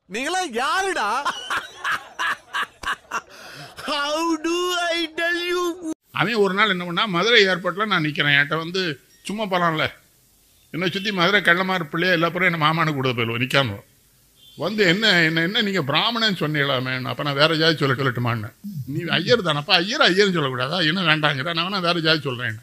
நீங்களா யாருடா how to I tell you அவன் ஒரு நாள் என்ன பண்ணா மதுரை ஏர்போர்ட்டில் நான் நிற்கிறேன் என்கிட்ட வந்து சும்மா போகலாம்ல என்னை சுற்றி மதுரை கள்ளமார் பிள்ளைய எல்லா பேரும் என்ன மாமானு கூட போயிடுவோம் நிற்காம வந்து என்ன என்ன என்ன நீங்கள் பிராமணன் சொன்னீங்களாமே அப்போ நான் வேற ஜாதி சொல்ல சொல்லட்டுமான்னு நீ ஐயர் தானப்பா ஐயர் ஐயர்னு சொல்லக்கூடாதா என்ன வேண்டாங்கிற நான் வேணா வேற ஜாதி சொல்கிறேன்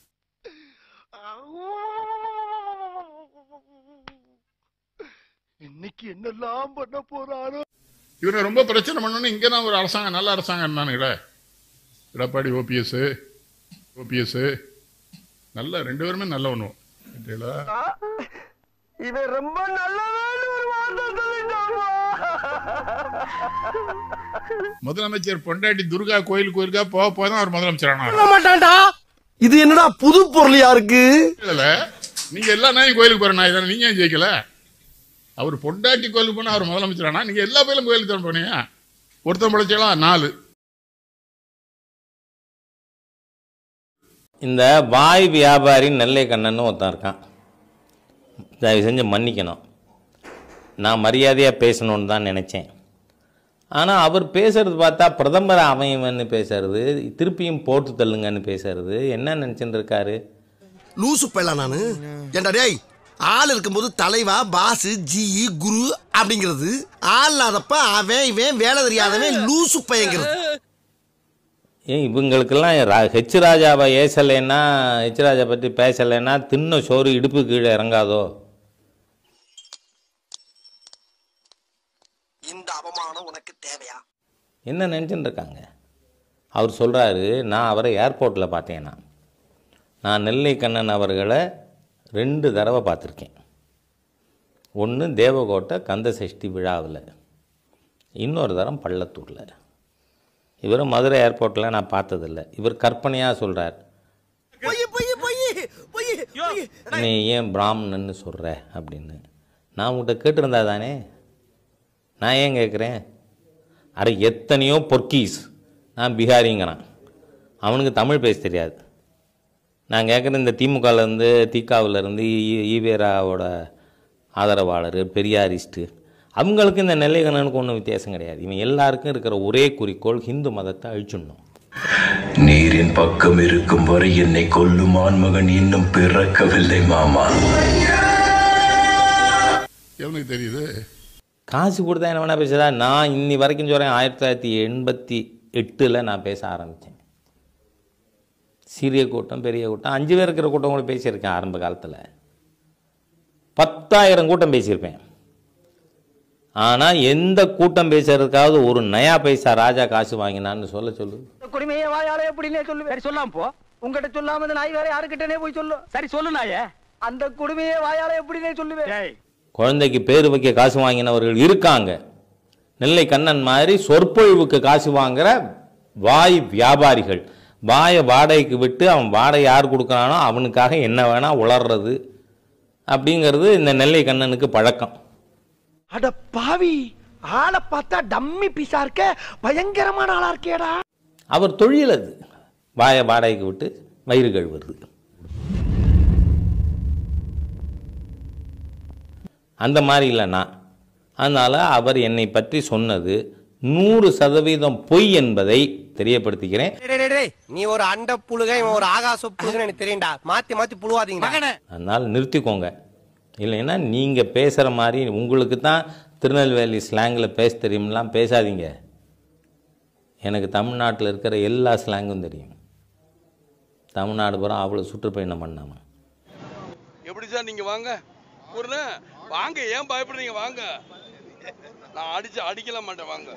இன்னைக்கு என்னெல்லாம் பண்ண போறாரோ இவனை ரொம்ப பிரச்சனை பண்ணணும் இங்கே தான் ஒரு அரசாங்கம் நல்ல அரசாங்கம் இருந்தானுங்களே எடப்பாடி ஓபிஎஸ் ஓபிஎஸ் நல்ல ரெண்டு பேருமே நல்ல ஒன்று இவன் ரொம்ப நல்லவன் ஒரு வார்த்தை சொல்லிட்டாமா முதலமைச்சர் பொண்டாட்டி துர்கா கோயில் கோயிலுக்கா போக போக தான் அவர் முதலமைச்சர் ஆனார் மாட்டான்டா இது என்னடா புது பொருளியா இருக்கு இல்ல நீங்க எல்லா நாயும் கோயிலுக்கு போற நாய் தானே நீங்க ஏன் ஜெயிக்கல அவர் பொண்டாட்டி கோயிலுக்கு போனா அவர் முதலமைச்சர் ஆனா நீங்க எல்லா பேரும் கோயிலுக்கு தான் போனீங்க ஒருத்தன் பிழைச்சாலும் நாலு இந்த வாய் வியாபாரி நெல்லை கண்ணன் ஒருத்தன் இருக்கான் தயவு செஞ்சு மன்னிக்கணும் நான் மரியாதையாக பேசணும்னு தான் நினச்சேன் ஆனால் அவர் பேசுறது பார்த்தா பிரதமர் அமைவன்னு பேசுறது திருப்பியும் போட்டு தள்ளுங்கன்னு பேசுறது என்ன நினச்சிட்டு இருக்காரு லூசு பையலா நானு ஏண்டா டேய் ஆள் இருக்கும்போது தலைவா பாஸ் ஜி குரு அப்படிங்கிறது ஆள் இல்லாதப்ப அவன் இவன் வேலை தெரியாதவன் லூசு பையங்கிறது ஏன் இவங்களுக்கெல்லாம் ரா- ஹெச் ராஜாவை ஏசலைன்னா ஹெச் ராஜா பற்றி பேசலைன்னா தின்ன சோறு இடுப்பு கீழே இறங்காதோ இந்த அவமானம் உனக்கு தேவையா என்ன நினச்சிட்டு இருக்காங்க அவர் சொல்கிறாரு நான் அவரை ஏர்போர்ட்டில் பார்த்தேன் நான் நான் நெல்லை கண்ணன் அவர்களை ரெண்டு தடவை பார்த்துருக்கேன் ஒன்று தேவகோட்டை கந்த சஷ்டி விழாவில் இன்னொரு தரம் பள்ளத்தூரில் இவர் மதுரை ஏர்போர்ட்டில் நான் பார்த்ததில்ல இவர் கற்பனையாக சொல்கிறார் பொய் பொய் பொய் பொய் பொய் நீ ஏன் பிராமணன்னு சொல்கிற அப்படின்னு நான் உங்கள்கிட்ட கேட்டிருந்தா தானே நான் ஏன் கேட்குறேன் அட எத்தனையோ பொர்க்கீஸ் நான் பீகாரிங்கிறான் அவனுக்கு தமிழ் பேச தெரியாது நான் கேட்குற இந்த திமுகலேருந்து திகாவிலேருந்து ஈவேராவோட ஆதரவாளர் பெரியாரிஸ்ட்டு அவங்களுக்கு இந்த நெல்லைகண்ணனுக்கு ஒன்றும் வித்தியாசம் கிடையாது இவன் எல்லாருக்கும் இருக்கிற ஒரே குறிக்கோள் ஹிந்து மதத்தை அழிச்சிடணும் நீரின் பக்கம் இருக்கும் வரை என்னை கொல்லும் ஆண்மகன் இன்னும் பிறக்கவில்லை மாமா எவனுக்கு தெரியுது காசு கொடுத்தா என்ன வேணால் பேசுதா நான் இன்னி வரைக்கும் சொல்கிறேன் ஆயிரத்தி தொள்ளாயிரத்தி எண்பத்தி எட்டில் நான் பேச ஆரம்பித்தேன் சிறிய கூட்டம் பெரிய கூட்டம் அஞ்சு பேர் இருக்கிற கூட்டம் கூட பேசியிருக்கேன் ஆரம்ப காலத்தில் பத்தாயிரம் கூட்டம் பேசியிருப்பேன் ஆனால் எந்த கூட்டம் பேசுறதுக்காவது ஒரு நயா பைசா ராஜா காசு வாங்கினான்னு சொல்ல சொல்லு குடிமையை வாயால எப்படின்னே சொல்லு சரி சொல்லாம போ உங்ககிட்ட சொல்லாம இந்த நாய் வேற யாருக்கிட்டனே போய் சொல்லு சரி சொல்லு நாயே அந்த குடுமையை வாயால எப்படின்னே சொல்லுவேன் குழந்தைக்கு பேர் வைக்க காசு வாங்கினவர்கள் இருக்காங்க நெல்லை கண்ணன் மாதிரி சொற்பொழிவுக்கு காசு வாங்குற வாய் வியாபாரிகள் வாயை வாடகைக்கு விட்டு அவன் வாடகை யார் கொடுக்குறானோ அவனுக்காக என்ன வேணா உளர்றது அப்படிங்கிறது இந்த நெல்லை கண்ணனுக்கு பழக்கம் அட பாவி ஆளை பார்த்தா டம்மி பீஸா இருக்க பயங்கரமான ஆளா இருக்கேடா அவர் தொழில் அது வாயை வாடகைக்கு விட்டு வயிறு கழுவுறது அந்த மாதிரி இல்லை நான் அதனால் அவர் என்னை பற்றி சொன்னது நூறு சதவீதம் பொய் என்பதை தெரியப்படுத்திக்கிறேன் நீ ஒரு அண்ட புழுக இவன் ஒரு ஆகாச புழுகன்னு எனக்கு தெரியும்டா மாத்தி மாத்தி புழுவாதீங்க அதனால் நிறுத்திக்கோங்க இல்லைன்னா நீங்கள் பேசுகிற மாதிரி உங்களுக்கு தான் திருநெல்வேலி ஸ்லாங்கில் பேச தெரியும்லாம் பேசாதீங்க எனக்கு தமிழ்நாட்டில் இருக்கிற எல்லா ஸ்லாங்கும் தெரியும் தமிழ்நாடு பூரா அவ்வளோ சுற்றுப்பயணம் பண்ணாமல் எப்படி சார் நீங்க வாங்க ஒரு வாங்க ஏன் பயப்படுறீங்க வாங்க நான் அடிச்சு அடிக்கல மாட்டேன் வாங்க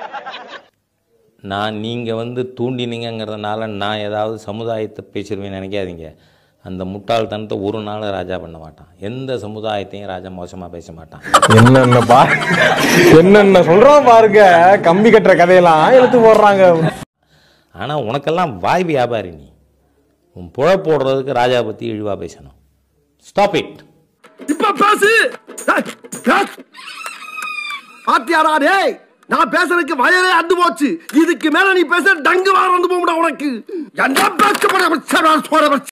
நான் நீங்கள் வந்து தூண்டினீங்கங்கிறதுனால நான் ஏதாவது சமுதாயத்தை பேசிடுவேன்னு நினைக்காதீங்க அந்த முட்டாள்தனத்தை ஒரு நாள் ராஜா பண்ண மாட்டான் எந்த சமுதாயத்தையும் ராஜா மோசமாக பேச மாட்டான் என்னென்ன பா என்னென்ன சொல்றான் பாருங்க கம்பி கட்டுற கதையெல்லாம் எடுத்து போடுறாங்க ஆனால் உனக்கெல்லாம் வாய் வியாபாரி நீ உன் புழ போடுறதுக்கு ராஜா பற்றி இழிவாக பேசணும் ஸ்டாப் இட் இப்ப பேசு பாத்தியாடா டேய் நான் பேசுறதுக்கு வயலே அந்து போச்சு இதுக்கு மேல நீ பேச டங்கு வாரம் வந்து போகும்டா உனக்கு என்ன பேச போற